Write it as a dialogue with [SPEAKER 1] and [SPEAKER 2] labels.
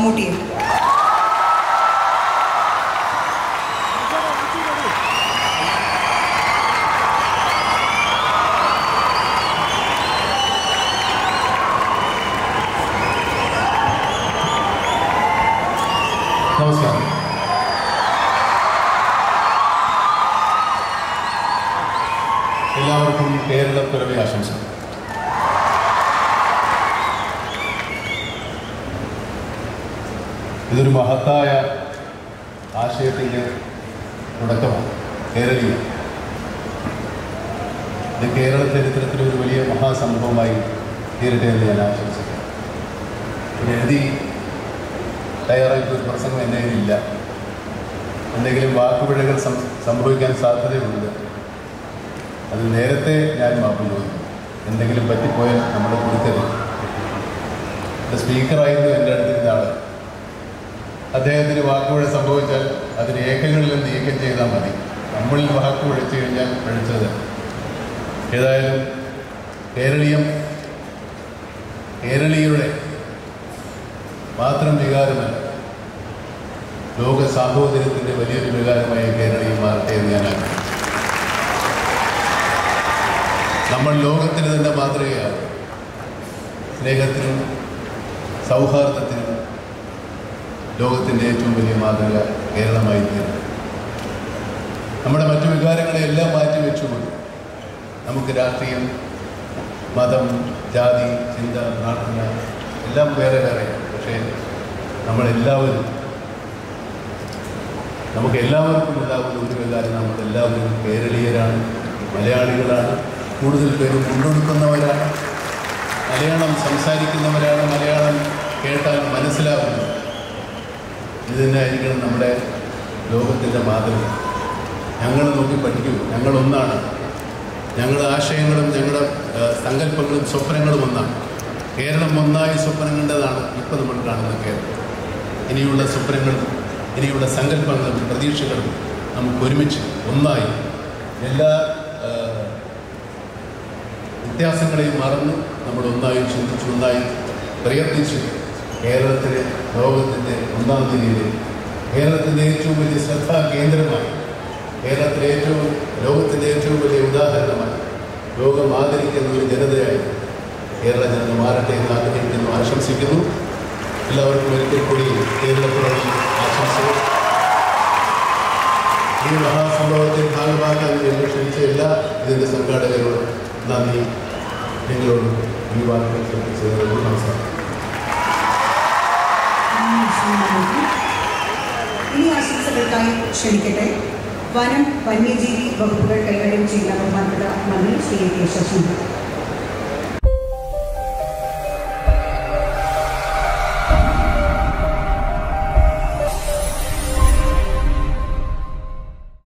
[SPEAKER 1] മമ്മൂട്ടിയും
[SPEAKER 2] നമസ്കാരം എല്ലാവർക്കും കേരളപ്പിറവി ആശംസ ഇതൊരു മഹത്തായ ആശയത്തിൻ്റെ തുടക്കമാണ് കേരളീയം ഇത് കേരള ചരിത്രത്തിൽ ഒരു വലിയ മഹാസംഭവമായി തീരട്ടെ എന്ന് ഞാൻ ആശംസിക്കുന്നു പിന്നെ എഴുതി തയ്യാറായിട്ട് ഒരു പ്രസംഗം എൻ്റെ കയ്യിലില്ല എന്തെങ്കിലും വാക്കുപിഴകൾ സം- സംഭവിക്കാൻ സാധ്യതയുണ്ട് അത് നേരത്തെ ഞാൻ മാപ്പ് ചോദിക്കും എന്തെങ്കിലും പറ്റിപ്പോയാൽ നമ്മുടെ കൊടുക്കരുത് ഇത് സ്പീക്കറായിരുന്നു എൻ്റെ അടുത്തിരുന്ന ആള് അദ്ദേഹത്തിന് വാക്കുപിഴ സംഭവിച്ചാൽ അതിന് ഏക്കങ്ങളിൽ നിന്ന് നീക്കം ചെയ്താൽ മതി നമ്മളിൽ വാക്ക് പിഴച്ചു കഴിഞ്ഞാൽ പിഴച്ചത് ഏതായാലും കേരളീയം കേരളീയരുടെ മാത്രം വികാരമല്ല ലോക സാഹോദര്യത്തിൻ്റെ വലിയൊരു വികാരമായി കേരളീയം മാറട്ടെ എന്ന് ഞാൻ ആഗ്രഹിക്കുന്നു നമ്മൾ ലോകത്തിന് തന്നെ മാതൃകയാണ് സ്നേഹത്തിനും സൗഹാർദ്ദത്തിനും ലോകത്തിൻ്റെ ഏറ്റവും വലിയ മാതൃക കേരളമായി തീരണം നമ്മുടെ മറ്റു വികാരങ്ങളെ എല്ലാം മാറ്റി വെച്ചുകൊണ്ട് നമുക്ക് രാഷ്ട്രീയം മതം ജാതി ചിന്ത പ്രാർത്ഥന എല്ലാം വേറെ വേറെ പക്ഷേ നമ്മളെല്ലാവരും നമുക്ക് എല്ലാവർക്കും ഉണ്ടാകുന്ന ഒരു വികാരം നമ്മൾ എല്ലാവരും കേരളീയരാണ് മലയാളികളാണ് കൂടുതൽ പേരും മുന്നൊടുക്കുന്നവരാണ് മലയാളം സംസാരിക്കുന്നവരാണ് മലയാളം കേട്ടാൽ മനസ്സിലാവുന്നത് ഇത് തന്നെ ആയിരിക്കണം നമ്മുടെ ലോകത്തിൻ്റെ മാതൃക ഞങ്ങൾ നോക്കി പഠിക്കൂ ഞങ്ങൾ ഒന്നാണ് ഞങ്ങളുടെ ആശയങ്ങളും ഞങ്ങളുടെ ആ, സങ്കല്പങ്ങളും സ്വപ്നങ്ങളും ഒന്നാണ് കേരളം ഒന്നായി സ്വപ്നം കണ്ടതാണ് ഇപ്പോൾ നമ്മൾ കാണുന്ന കേരളം ഇനിയുള്ള സ്വപ്നങ്ങളും ഇനിയുള്ള സങ്കല്പങ്ങളും പ്രതീക്ഷകളും നമുക്ക് ഒരുമിച്ച് ഒന്നായി എല്ലാ ആ, വ്യത്യാസങ്ങളെയും മറന്ന് നമ്മൾ ഒന്നായി ചിന്തിച്ച് ഒന്നായി പ്രയത്നിച്ച് കേരളത്തിലെ ലോകത്തിൻ്റെ ഒന്നാം നിലയിൽ കേരളത്തിൻ്റെ ഏറ്റവും വലിയ ശ്രദ്ധാ കേന്ദ്രമായി കേരളത്തിലെ ഏറ്റവും ലോകത്തിൻ്റെ ഏറ്റവും വലിയ ഉദാഹരണമായി ലോകം ആദരിക്കുന്ന ഒരു ജനതയായി കേരള ജനത മാറട്ടെ എന്ന് ആഗ്രഹിക്കുന്നു ആശംസിക്കുന്നു എല്ലാവർക്കും ഒരിക്കൽ കൂടി കേരളത്തിലുള്ള ആശംസകൾ ഈ മഹാസംഭവത്തിൽ ഭാഗമാക്കാൻ എന്നെ ക്ഷണിച്ച എല്ലാ ഇതിൻ്റെ സംഘാടകരോടും നന്ദി നിങ്ങളോടും ഈ വാക്കുകൾ ശ്രദ്ധിച്ചതിനോട് നമസ്കാരം
[SPEAKER 1] ഇനി ആശംസകൾക്കായി ക്ഷണിക്കട്ടെ വനം വന്യജീവി വകുപ്പുകൾ കൈകാര്യം ചെയ്യുന്ന ബഹുമാനപ്പെട്ട മന്ത്രി ശ്രീ കെ ശശീന്ദ്രൻ